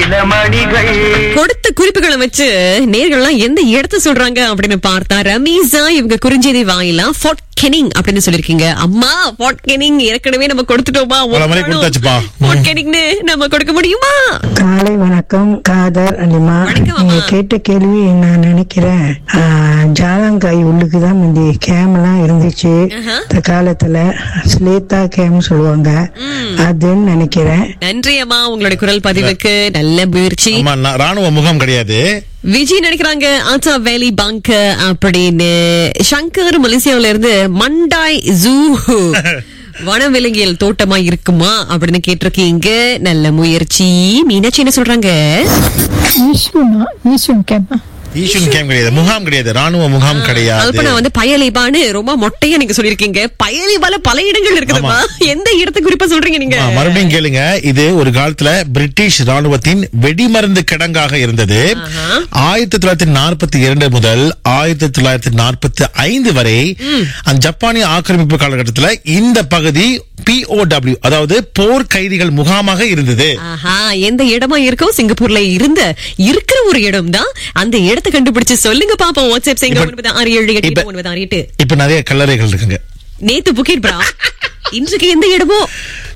நீலமணிகள் கொடுத்த குறிப்புகளை வச்சு நேர்கள்லாம் எந்த இடத்த சொல்றாங்க அப்படின்னு பார்த்தா ரமீஸா இவங்க குறிஞ்செய்தி வாயிலா ஃபோர்ட் கெனிங் அப்படின்னு சொல்லிருக்கீங்க அம்மா ஃபோர்ட் கெனிங் ஏற்கனவே நம்ம கொடுத்துட்டோமா பல முறை கொடுத்தாச்சுப்பா. ஃபோர்ட் கெனிங்னு நம்ம கொடுக்க முடியுமா காலை வணக்கம் காதர் அலிமா வணக்கம், நீங்க அம்மா. கேட்ட கேள்வி நான் நினைக்கிறேன் ஆ, ஜாலங்காய் உள்ளுக்கு தான் முந்தி கேம் எல்லாம் இருந்துச்சு ஆஹா. இந்த காலத்துல ஸ்லேத்தா கேம் சொல்லுவாங்க அதுன்னு நினைக்கிறேன் நன்றி அம்மா உங்களுடைய குரல் பதிவுக்கு நல்ல முயற்சி ஆமா நான் ராணுவ முகாம் கிடையாது விஜய் நினைக்கிறாங்க ஆட்டா வேலி பங்க் அப்படின்னு சங்கர் மலேசியாவில இருந்து மண்டாய் ஜூ வனவிலங்கியல் தோட்டமா இருக்குமா அப்படின்னு கேட்டிருக்கீங்க நல்ல முயற்சி மீனாட்சி என்ன சொல்றாங்க ஈஸ்வனா ஈஸ்வன் கேம்ப் ஈஷுன் கேம் கிடையாது முகாம் கிடையாது ராணுவ முகாம் அப்ப கிடையாது நான் வந்து பயலிபான்னு ரொம்ப மொட்டையா நீங்க சொல்லிருக்கீங்க பயலிபால பல இடங்கள் இருக்குதுமா எந்த இடத்தை குறிப்பா சொல்றீங்க நீங்க ஆ, மறுபடியும் கேளுங்க இது ஒரு காலத்துல பிரிட்டிஷ் ராணுவத்தின் வெடிமருந்து கிடங்காக இருந்தது ஆயிரத்தி தொள்ளாயிரத்தி நாற்பத்தி இரண்டு முதல் ஆயிரத்தி தொள்ளாயிரத்தி நாற்பத்தி ஐந்து வரை அந்த ஜப்பானிய ஆக்கிரமிப்பு காலகட்டத்துல இந்த பகுதி பிஓடபிள்யூ அதாவது போர் கைதிகள் முகாமாக இருந்தது ஆஹா எந்த இடமா இருக்கோ சிங்கப்பூர்ல இருந்த இருக்கிற ஒரு இடம் தான் அந்த இடத்தை கண்டுபிடிச்சு சொல்லுங்க பாப்போம் வாட்ஸ்அப் செய்யுங்க இப்ப- ஒன்பது ஆறு ஏழு எட்டு இப்ப- ஒன்பது ஆறு எட்டு இப்ப நிறைய கல்லறைகள் இருக்குங்க நேத்து புக்கிட் பிரா இன்றைக்கு எந்த இடமோ